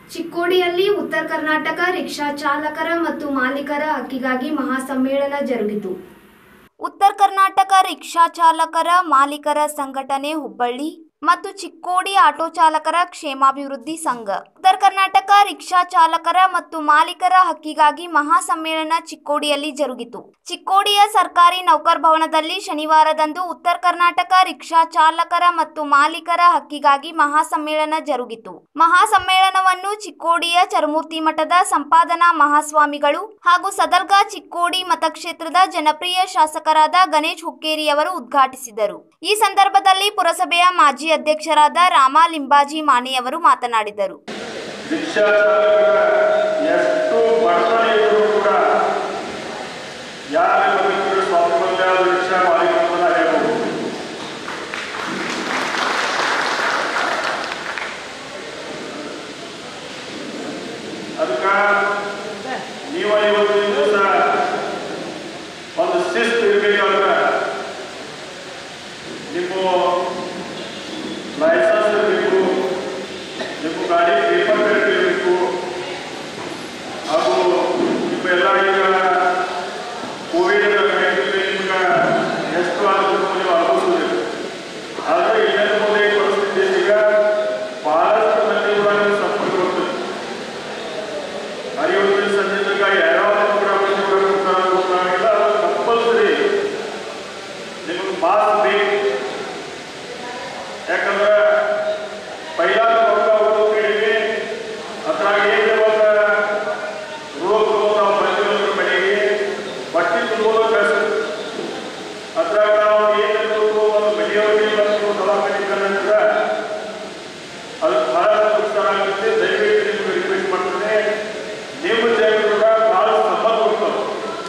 ಚಿಕ್ಕೋಡಿಯಲ್ಲಿ ಉತ್ತರ ಕರ್ನಾಟಕ ರಿಕ್ಷಾ ಚಾಲಕರ ಮತ್ತು ಮಾಲೀಕರ ಹಕ್ಕಿಗಾಗಿ ಮಹಾಸಮ್ಮೇಳನ ಜರುಗಿತು ಉತ್ತರ ಕರ್ನಾಟಕ ರಿಕ್ಷಾ ಚಾಲಕರ ಮಾಲೀಕರ ಸಂಘಟನೆ ಹುಬ್ಬಳ್ಳಿ ಮತ್ತು ಚಿಕ್ಕೋಡಿ ಆಟೋ ಚಾಲಕರ ಕ್ಷೇಮಾಭಿವೃದ್ಧಿ ಸಂಘ ಉತ್ತರ ಕರ್ನಾಟಕ ರಿಕ್ಷಾ ಚಾಲಕರ ಮತ್ತು ಮಾಲೀಕರ ಹಕ್ಕಿಗಾಗಿ ಮಹಾಸಮ್ಮೇಳನ ಚಿಕ್ಕೋಡಿಯಲ್ಲಿ ಜರುಗಿತು ಚಿಕ್ಕೋಡಿಯ ಸರ್ಕಾರಿ ನೌಕರ್ ಭವನದಲ್ಲಿ ಶನಿವಾರದಂದು ಉತ್ತರ ಕರ್ನಾಟಕ ರಿಕ್ಷಾ ಚಾಲಕರ ಮತ್ತು ಮಾಲೀಕರ ಹಕ್ಕಿಗಾಗಿ ಮಹಾಸಮ್ಮೇಳನ ಜರುಗಿತು ಮಹಾಸಮ್ಮೇಳನವನ್ನು ಚಿಕ್ಕೋಡಿಯ ಚರಮೂರ್ತಿ ಮಠದ ಸಂಪಾದನಾ ಮಹಾಸ್ವಾಮಿಗಳು ಹಾಗೂ ಸದಲ್ಗಾ ಚಿಕ್ಕೋಡಿ ಮತಕ್ಷೇತ್ರದ ಜನಪ್ರಿಯ ಶಾಸಕರಾದ ಗಣೇಶ್ ಹುಕ್ಕೇರಿಯವರು ಉದ್ಘಾಟಿಸಿದರು ಈ ಸಂದರ್ಭದಲ್ಲಿ ಪುರಸಭೆಯ ಮಾಜಿ ಅಧ್ಯಕ್ಷರಾದ ರಾಮ ಲಿಂಬಾಜಿ ಮಾನೆಯವರು ಮಾತನಾಡಿದರು ರಿಕ್ಷಾ ಚಾಲಕರ ಎಷ್ಟು ಬಡತನ ಇದ್ರೂ ಕೂಡ ಯಾರ ಬದುಕಿದ್ರು ಸ್ವಾತಂತ್ರ್ಯ ರಿಕ್ಷಾ ಮಾಲೀಕತ್ವನ ಹೇಳ್ಬೋದು ಅದಕ್ಕೆ ನೀವು ಇವತ್ತಿನ ದಿವಸ ಒಂದು ಶಿಸ್ತು ಇರಬೇಕಾದ್ರೆ ನಿಮ್ಮ ಲೈಸೆನ್ಸ್ ಇರಬೇಕು ನಿಮ್ಮ ಗಾಡಿ ಪೇಪರ್ ಕರೆಕ್ಟ್ ಇರಬೇಕು ಹಾಗೂ ನಿಮ್ಮೆಲ್ಲ ಈಗ ಕೋವಿಡ್ ನಿಮ್ಗೆ ಎಷ್ಟು ಆದರೂ ನೀವು ಅನುಭವಿಸೋದಿಲ್ಲ ಆದರೆ ಇನ್ನೊಂದು ಮುಂದೆ ಪರಿಸ್ಥಿತಿ ಈಗ ಬಹಳಷ್ಟು ಮಂದಿ ಕೂಡ ನೀವು ಸಂಪರ್ಕ ಬರ್ತದೆ ಹರಿಯುವ ಸಂಜೆ ತನಕ ಯಾವ್ಯಾವ ಕೂಡ ಮಂದಿ ಕೂಡ ಕೂತಾರ ಕೂತಾಗಿಲ್ಲ ಅದು ಕಂಪಲ್ಸರಿ ನಿಮಗೆ ಮಾಸ್ಕ್ ಬೇಕು ಯಾಕಂದ್ರೆ ಪೈಲಾ ರೊಕ್ಕ ಹೋಗೋ ಕಡೆಗೆ ಅದ್ರಾಗ ಏನು ಇವಾಗ ರೋಗ ನಾವು ಬಂದಿರೋದ್ರ ಮನೆಗೆ ಬಟ್ಟೆ ತುಂಬೋದು ಕಷ್ಟ ಅದ್ರಾಗ ನಾವು ಏನಾದ್ರು ಒಂದು ಮನೆಯವರಿಗೆ ಬಂದು ದವಾಖಾನೆ ಕಂಡ್ರೆ ಅದು ಬಹಳ ನುಕ್ಸಾನ ಆಗುತ್ತೆ ದಯವಿಟ್ಟು ನಿಮ್ಗೆ ರಿಕ್ವೆಸ್ಟ್ ಮಾಡ್ತೇನೆ ನಿಮ್ಮ ಜಾಗಗಳು ಭಾಳ ಸಂಬಂಧ ಹೋಗ್ತಾವೆ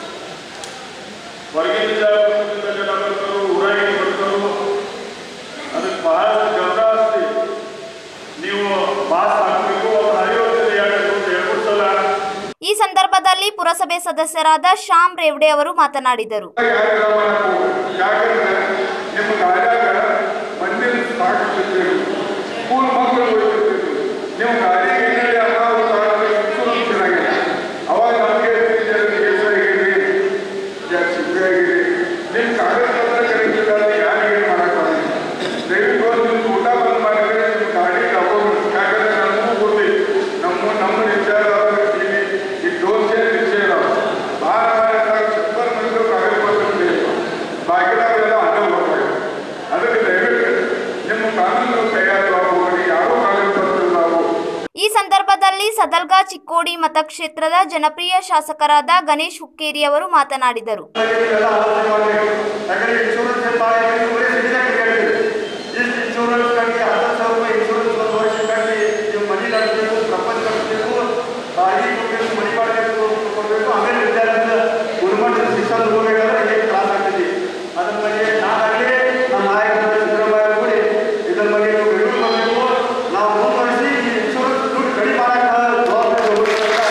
ಹೊರಗಿನ ಜಾಗದಿಂದ ಜನ ಬರ್ತಾರೆ ಊರಾಗಿನ ಬರ್ತಾರೆ ಅದಕ್ಕೆ ಬಹಳ ಗಮನ ಹರಿಸಿ ನೀವು ಮಾಸ್ ಹಾಕಬೇಕು ಒಂದು ಹರಿಯೋದು ಎರಡು ಎರಡು ಸಲ ಈ ಸಂದರ್ಭದಲ್ಲಿ ಪುರಸಭೆ ಸದಸ್ಯರಾದ ಶ್ಯಾಮ್ ರೇವಡೆ ಅವರು ಮಾತನಾಡಿದರು ಯಾಕಂದ್ರೆ ನಿಮ್ಮ ಗಾಡಿಯಾಗ ಮಣ್ಣಿನ ಸಾಕಿರ್ತೀರಿ ಸ್ಕೂಲ್ ಮಕ್ಕಳು ಹೋಗ್ತಿರ್ತೀರಿ ನೀವು ಗಾಡಿಗೆ ಏನೇಳಿ ಅನಾಹುತ ಆದರೆ ಇನ್ಶೂರೆನ್ಸ್ ಚೆನ್ನಾಗಿದೆ ಅವಾಗ ನಮಗೆ ಕೇಸ್ ಆಗಿರಿ ಸಿಬ್ಬೆ ಆಗಿರಿ ನಿಮ್ಮ ಕಾಗದ ಪತ್ರ ಕರೆಕ್ಟ್ ಇಲ್ಲ ಅಂದ್ರೆ ಯಾರು ಏನು ಮಾಡೋಕ್ಕಾಗಲ್ಲ ದಯವಿಟ್ಟು ಒಂದು ನಿಮ್ಮ ಊಟ ಬಂದ್ ಮಾಡಿದ್ರೆ ನಿಮ್ಮ ಗಾಡಿ ಡಾಕ್ಯುಮೆಂಟ್ಸ್ ಯಾಕಂದ್ರೆ ನಮಗೂ ಗೊತ್ತಿಲ್ಲ ನಮ್ಮ ನಮ್ಮ ನಿರ್ಧಾರ ಈ ದೋಸೆ ನಿಶ್ಚಯ ಇದಾವೆ ಭಾಳ ಭಾಳ ಸತ್ತರ್ ಮಂದಿ ಕಾಗದ ಪತ್ರ ಬೇಕು ಬಾಕಿದಾಗೆಲ್ಲ ಅಡ್ಡ ಬರ್ತಾರೆ ಅದಕ್ಕೆ ದಯವಿಟ್ಟು ನಿಮ್ಮ ಕಾನೂನು ಕೈಯಾಗ ಹೋಗಿ ಯಾರೋ ಕಾಗದ ಪತ್ರ ನಾವು ಈ ಸಂದರ್ಭದಲ್ಲಿ ಸದಲ್ಗಾ ಚಿಕ್ಕೋಡಿ ಮತಕ್ಷೇತ್ರದ ಜನಪ್ರಿಯ ಶಾಸಕರಾದ ಗಣೇಶ್ ಹುಕ್ಕೇರಿ ಅವರು ಮಾತನಾಡಿದರು ಎಲ್ಲ ಆಲೋಚನೆ ಮಾಡಬೇಕು ಯಾಕಂದ್ರೆ ಇನ್ಶೂರೆನ್ಸ್ ಭಾಳ ಬರೀ ಸಿಟಿದಾಗ ಕೇಳ್ತೀವಿ ಇಷ್ಟು ಇನ್ಶೂರೆನ್ಸ್ ಕಟ್ಟಿ ಹತ್ತು ಸಾವಿರ ರೂಪಾಯಿ ಇನ್ಶೂರೆನ್ಸ್ ಒಂದು ವರ್ಷ ಕಟ್ಟಿ ನೀವು ಮನಿ ನಡೆಸಬೇಕು ಪ್ರಪಂಚ ಕಟ್ಟಬೇಕು ಬಾಡಿ ಕೊಡಬೇಕು ಮನಿ ಮಾಡಬೇಕು ಕೊಡಬೇಕು ಆಮೇಲೆ ವಿದ್ಯಾರ್ಥಿ ಗುಣಮಟ್ಟದ ಶಿಕ್ಷಣ ಹೋಗ್ಬೇಕಾದ್ರೆ ಹೇಗೆ ತ್ರಾಸ ಆಗ್ತೈತಿ ಅದ್ರ ಬಗ್ಗೆ ನಾನಾಗಲಿ ನಮ್ಮ ನಾಯಕರು ಸಿದ್ದರಾಮಯ್ಯ ಕೂಡಿ ಇದ್ರ ಬಗ್ಗೆ ನೀವು ಬೆಂಗಳೂರು ಬರಬೇಕು ನಾವು ಮುಂದುವರಿಸಿ ಈ ಇನ್ಶೂರೆನ್ಸ್ ದುಡ್ಡು ಕಡಿಮೆ ಮಾಡಕ್ಕೆ ಜವಾಬ್ದಾರಿ ಹೋಗ್ಬೇಕಂತ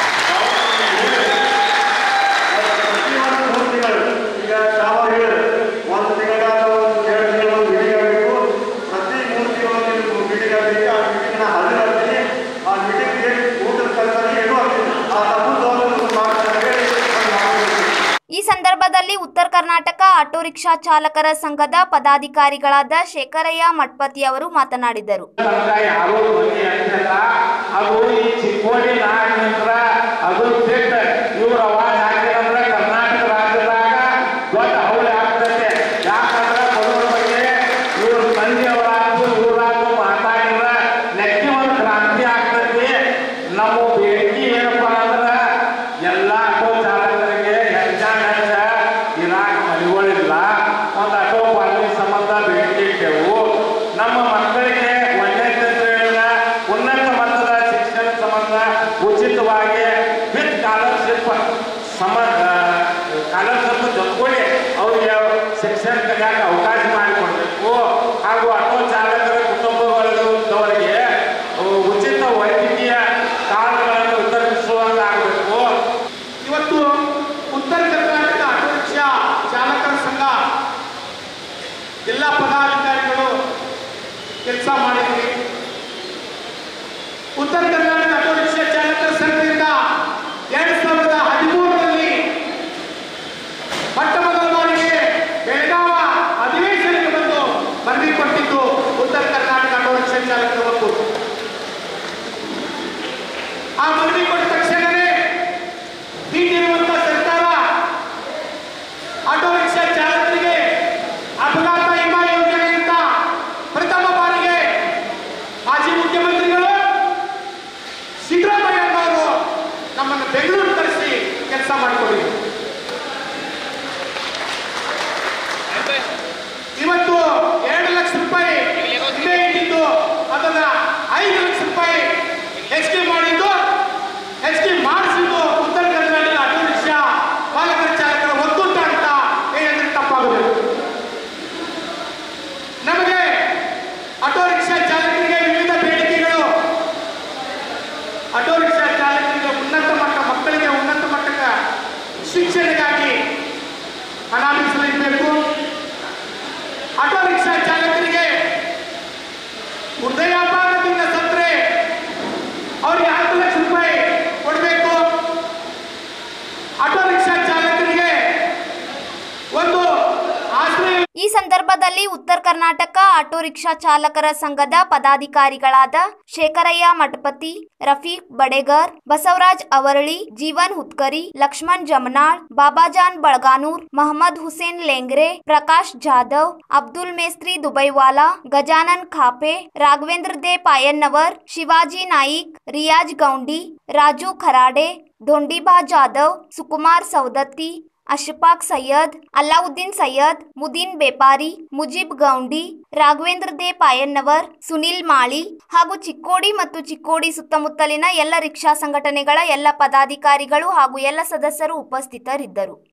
ಪ್ರತಿಯೊಂದು ಮೂರು ತಿಂಗಳು ಈಗ ಶಾವ ಹೇಳಿ ಒಂದು ತಿಂಗಳ ಒಂದು ಎರಡು ತಿಂಗಳ ಒಂದು ಮೀಟಿಂಗ್ ಆಗಬೇಕು ಪ್ರತಿ ಮೂರು ತಿಂಗಳು ನೀವು ಮೀಟಿಂಗ್ ಆಗಬೇಕು ಆ ಮೀಟಿಂಗ್ನ ಹಾಜರು ಆಗ್ತೀನಿ ಆ ಮೀಟಿಂಗ್ಗೆ ಊಟದ ಕೆಲಸ ಏನೂ ಆಗ್ತೀನಿ ಆ ತಪ್ಪು ಜವಾಬ್ದಾರಿ ಮಾಡ್ತಾರೆ ಅಂತ ಹೇಳಿ ನಾನು ಮಾತನಾಡ್ತೀನಿ. ಈ ಸಂದರ್ಭದಲ್ಲಿ ಉತ್ತರ ಕರ್ನಾಟಕ ಆಟೋ ರಿಕ್ಷಾ ಚಾಲಕರ ಸಂಘದ ಪದಾಧಿಕಾರಿಗಳಾದ ಶೇಖರಯ್ಯ ಮಠಪತಿ ಅವರು ಮಾತನಾಡಿದರು ತನಕ ಯಾರೂ ಧ್ವನಿ ಎತ್ತಿಲ್ಲ ಅದು ಈ ಚಿಕ್ಕೋಡಿ ನಾಡಿನ ನಂತರ ಅದು ಸಿಟ್ಟ ಇವ್ರು ಅವಾಜ್ ಹಾಕಿದಂದ್ರೆ ಕರ್ನಾಟಕ ರಾಜ್ಯದಾಗ ದೊಡ್ಡ ಹೌಳೆ ಆಗ್ತೈತೆ ಯಾಕಂದ್ರೆ ಬಡವರ ಬಗ್ಗೆ ಇವ್ರ ತಂದೆಯವರಾದ್ರು ಇವರಾದ್ರು ಮಾತಾಡಿದ್ರೆ ನೆಕ್ಕಿ ಒಂದು ಕ್ರಾಂತಿ ಆಗ್ತೈತಿ ನಮ್ಮ ಬೇಡಿಕೆ ಏನಪ್ಪ ಅಂದ್ರೆ ಎಲ್ಲ ಆಟೋ ಚಾಲಕರಿಗೆ ಹೆಚ್ಚಾನ ಹೆಚ್ಚ ಇರಾಕ ಮನೆಗಳಿಲ್ಲ ಒಂದು ಆಟೋ ಪಾರ್ಕಿಂಗ್ ಸಂಬಂಧ ಬೇಡಿಕೆ ಇಟ್ಟೆವು ನಮ್ಮ ಮಕ್ಕಳಿಗೆ ಒಂದನೇ ತರಗತಿಯಿಂದ ಉನ್ನತ ಮಟ್ಟದ ಶಿಕ್ಷಣ ಸಂಬಂಧ ಉಚಿತವಾಗಿ ವಿತ್ ಸ್ಕಾಲರ್ಶಿಪ್ ಸಮ ಸ್ಕಾಲರ್ಶಿಪ್ ಜೊತೆಗೂಡಿ ಅವರಿಗೆ ಶಿಕ್ಷಣ ಕಲಿಯಕ್ಕೆ ಅವಕಾಶ ಮಾಡಿಕೊಡ್ಬೇಕು ಹಾಗೂ ಆಟೋ ಚಾಲಕರ ಕುಟುಂಬಗಳಿದ್ದವರಿಗೆ ಉಚಿತ ವೈದ್ಯಕೀಯ ಕಾರ್ಡ್ಗಳನ್ನು ವಿತರಿಸುವಂತಾಗಬೇಕು ಇವತ್ತು ಉತ್ತರ ಕರ್ನಾಟಕ ಆಟೋ ರಿಕ್ಷಾ ಚಾಲಕರ ಸಂಘ ಜಿಲ್ಲಾ ಪದಾಧಿಕಾರಿಗಳು ಕೆಲಸ ಮಾಡಿದ್ವಿ ಉತ್ತರ ಕರ್ನಾಟಕ ಆಟೋ ರಿಕ್ಷಾ ಚಾಲಕರಿಗೆ ಉನ್ನತ ಮಟ್ಟ ಮಕ್ಕಳಿಗೆ ಉನ್ನತ ಮಟ್ಟದ ಶಿಕ್ಷಣಕ್ಕಾಗಿ ಹಣ ಮೀಸಲಿಡಬೇಕು ಆಟೋ ರಿಕ್ಷಾ ಚಾಲಕರಿಗೆ ಹೃದಯಾಘಾತದಿಂದ ಸತ್ತರೆ ಅವರಿಗೆ ಹತ್ತು ಲಕ್ಷ ರೂಪಾಯಿ ಕೊಡಬೇಕು ಆಟೋ ರಿಕ್ಷಾ ಚಾಲಕರಿಗೆ ಒಂದು ಆಶ್ರಯ ಈ ಸಂದರ್ಭದಲ್ಲಿ ಉತ್ತರ ಕರ್ನಾಟಕ ಆಟೋ ರಿಕ್ಷಾ ಚಾಲಕರ ಸಂಘದ ಪದಾಧಿಕಾರಿಗಳಾದ ಶೇಖರಯ್ಯ ಮಠಪತಿ ರಫೀಕ್ ಬಡೇಗರ್ ಬಸವರಾಜ್ ಅವರಳಿ ಜೀವನ್ ಹುತ್ಕರಿ ಲಕ್ಷ್ಮಣ್ ಜಮನಾಳ್ ಬಾಬಾಜಾನ್ ಬಳಗಾನೂರ್ ಮಹಮ್ಮದ್ ಹುಸೇನ್ ಲೆಂಗ್ರೆ ಪ್ರಕಾಶ್ ಜಾಧವ್ ಅಬ್ದುಲ್ ಮೇಸ್ತ್ರಿ ದುಬೈವಾಲಾ ಗಜಾನನ್ ಖಾಪೆ ರಾಘವೇಂದ್ರ ದೇ ಪಾಯನ್ನವರ್ ಶಿವಾಜಿ ನಾಯಿಕ್ ರಿಯಾಜ್ ಗೌಂಡಿ ರಾಜು ಖರಾಡೆ ಧೊಂಡಿಬಾ ಜಾಧವ್ ಸುಕುಮಾರ್ ಸೌದತ್ತಿ ಅಶಫಾಕ್ ಸೈಯದ್ ಅಲ್ಲಾವುದ್ದೀನ್ ಸೈಯದ್ ಮುದೀನ್ ಬೇಪಾರಿ ಮುಜೀಬ್ ಗೌಂಡಿ ರಾಘವೇಂದ್ರ ದೇ ಪಾಯನ್ನವರ್ ಸುನಿಲ್ ಮಾಳಿ ಹಾಗೂ ಚಿಕ್ಕೋಡಿ ಮತ್ತು ಚಿಕ್ಕೋಡಿ ಸುತ್ತಮುತ್ತಲಿನ ಎಲ್ಲ ರಿಕ್ಷಾ ಸಂಘಟನೆಗಳ ಎಲ್ಲ ಪದಾಧಿಕಾರಿಗಳು ಹಾಗೂ ಎಲ್ಲ ಸದಸ್ಯರು ಉಪಸ್ಥಿತರಿದ್ದರು